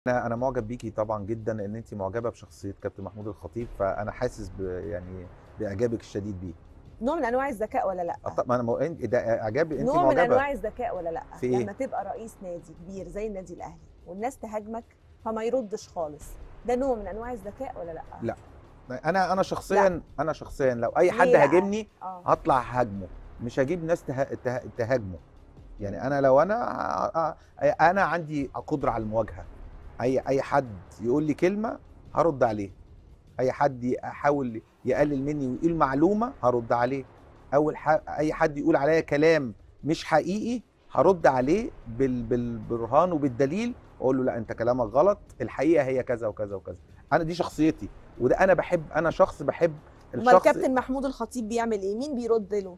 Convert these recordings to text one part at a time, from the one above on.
انا انا معجب بيكي طبعا جدا لان انت معجبه بشخصيه كابتن محمود الخطيب فانا حاسس ب يعني باعجابك الشديد بيه نوع من انواع الذكاء ولا لا أه طب ما انا مو... انت ده اعجابي انت نوع من معجبه انواع الذكاء ولا لا في إيه؟ لما تبقى رئيس نادي كبير زي النادي الاهلي والناس تهاجمك فما يردش خالص ده نوع من انواع الذكاء ولا لا لا. انا انا شخصيا انا شخصيا لو اي حد ليه بقى؟ هاجمني اه هطلع هاجمه مش هجيب ناس ته... ته... تهاجمه يعني انا لو انا ه- ه- انا عندي قدره على المواجهه اي اي حد يقول لي كلمه هرد عليه اي حد يحاول يقلل مني ويقول معلومه هرد عليه اول ح... اي حد يقول عليا كلام مش حقيقي هرد عليه بال... بالبرهان وبالدليل اقول له لا انت كلامك غلط الحقيقه هي كذا وكذا وكذا انا دي شخصيتي وده انا بحب انا شخص بحب امال الشخص كابتن محمود الخطيب بيعمل ايه مين بيرد له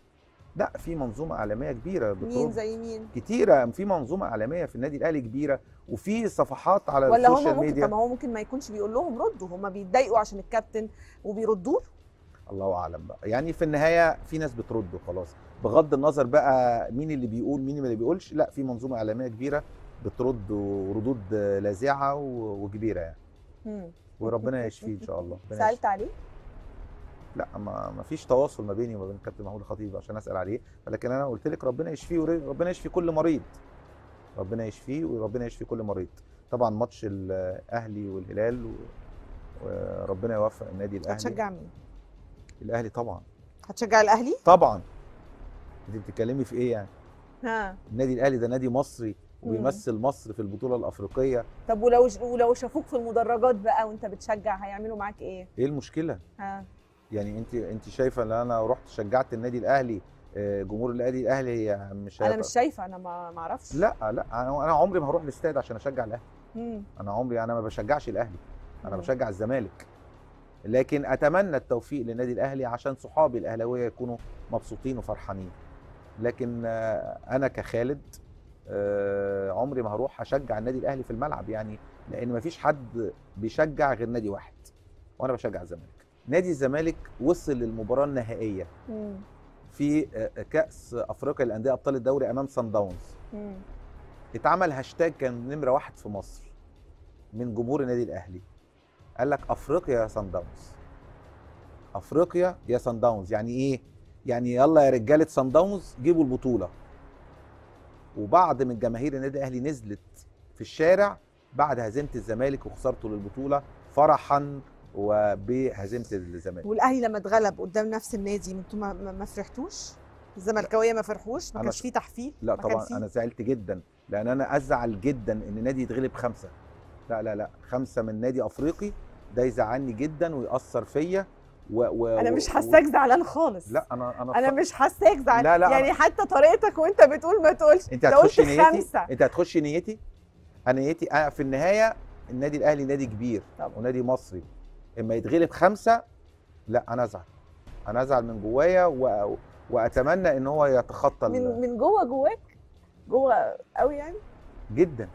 لا في منظومه اعلاميه كبيره مين بترد زي مين كتيره في منظومه اعلاميه في النادي الاهلي كبيره وفي صفحات على ولا هم السوشيال ممكن ميديا طب ما هو ممكن ما يكونش بيقول لهم ردوا هم بيتضايقوا عشان الكابتن وبيردوا له الله اعلم بقى يعني في النهايه في ناس بترد وخلاص بغض النظر بقى مين اللي بيقول مين اللي بيقولش لا في منظومه اعلاميه كبيره بترد وردود لاذعه و- وكبيره يعني مم. وربنا يشفيه ان شاء الله ربنا سالت يشفيه. عليه لا ما ما فيش تواصل ما بيني وما بين الكابتن محمود الخطيب عشان اسال عليه ولكن انا قلت لك ربنا يشفيه وربنا يشفي كل مريض ربنا يشفيه وربنا يشفي كل مريض طبعا ماتش الاهلي والهلال و- وربنا يوفق النادي الاهلي هتشجع مين الاهلي طبعا هتشجع الاهلي طبعا انت بتتكلمي في ايه يعني ها النادي الاهلي ده نادي مصري مم. وبيمثل مصر في البطوله الافريقيه طب ولو ولو شافوك في المدرجات بقى وانت بتشجع هيعملوا معاك ايه ايه المشكله ها يعني انت انت شايفه ان انا رحت شجعت النادي الاهلي آه، جمهور النادي الاهلي هي مش انا هيبقى- مش شايفه انا ما ما اعرفش لا لا انا أنا عمري ما هروح الاستاد عشان اشجع الاهلي مم. انا عمري انا ما بشجعش الاهلي انا مم. بشجع الزمالك لكن اتمنى التوفيق للنادي الاهلي عشان صحابي الاهلاويه يكونوا مبسوطين وفرحانين لكن آه، انا كخالد آه، عمري ما هروح اشجع النادي الاهلي في الملعب يعني لان ما فيش حد بيشجع غير نادي واحد وانا بشجع الزمالك نادي الزمالك وصل للمباراه النهائيه مم. في آه، كاس افريقيا للانديه ابطال الدوري امام سان داونز مم. اتعمل هاشتاج كان نمره واحد في مصر من جمهور النادي الاهلي قال لك افريقيا يا سان داونز افريقيا يا سان داونز يعني ايه يعني يلا يا رجاله سان داونز جيبوا البطوله وبعض من جماهير النادي الاهلي نزلت في الشارع بعد هزيمه الزمالك وخسارته للبطوله فرحا وبهزيمه الزمالك والاهلي لما اتغلب قدام نفس النادي انتوا ما, ما, ما فرحتوش الزملكاويه ما فرحوش ما أنا- كانش فيه تحفيل لا ما كان طبعا فيه؟ انا زعلت جدا لان انا ازعل جدا ان نادي يتغلب خمسه لا لا لا خمسه من نادي افريقي ده يزعلني جدا ويأثر فيا و... و... انا و- مش و- حاساك زعلان خالص لا انا انا انا ف- مش حاساك زعلان لا، لا، يعني أنا- حتى طريقتك وانت بتقول ما تقولش انت ده قلت هتخشي نيتي خمسه انت هتخشي نيتي انا نيتي أنا في النهايه النادي الاهلي نادي كبير طبعا. ونادي مصري اما يتغلب خمسه لا انا ازعل انا ازعل من جوايا و... واتمنى ان هو يتخطى ال- من من جوه جواك جوه قوي يعني جدا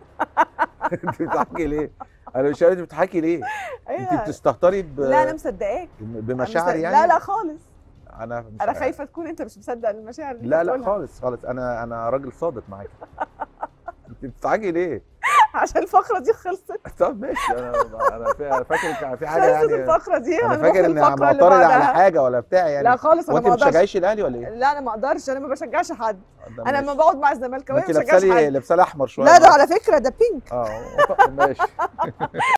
انت بتضحكي ليه؟ انا مش عارف انت بتضحكي ليه؟ انت أيوة. بتستهتري ب... لا انا مصدقاك أنا بمشاعر مصدق- يعني لا لا خالص انا مش انا عارف. خايفه تكون انت مش مصدق المشاعر اللي لا أنت لا بتقولها. خالص خالص انا انا راجل صادق معاكي انت بتضحكي ليه؟ عشان الفقره دي خلصت طب ماشي انا انا فا- فاكر كان في حاجه خلصت يعني الفقره دي انا هنروح فاكر اني للفقرة اللي معترض على بعدها. حاجه ولا بتاع يعني لا خالص انا وانت ما ما اقدرش بتشجعيش الاهلي ولا ايه؟ لا انا ما اقدرش انا ما بشجعش حد ده انا ماشي. لما بقعد مع ما الزملكاويه انت ما لابسه بشجعش لي حد لابسه لي احمر شويه لا ده على فكره ده بينك اه ماشي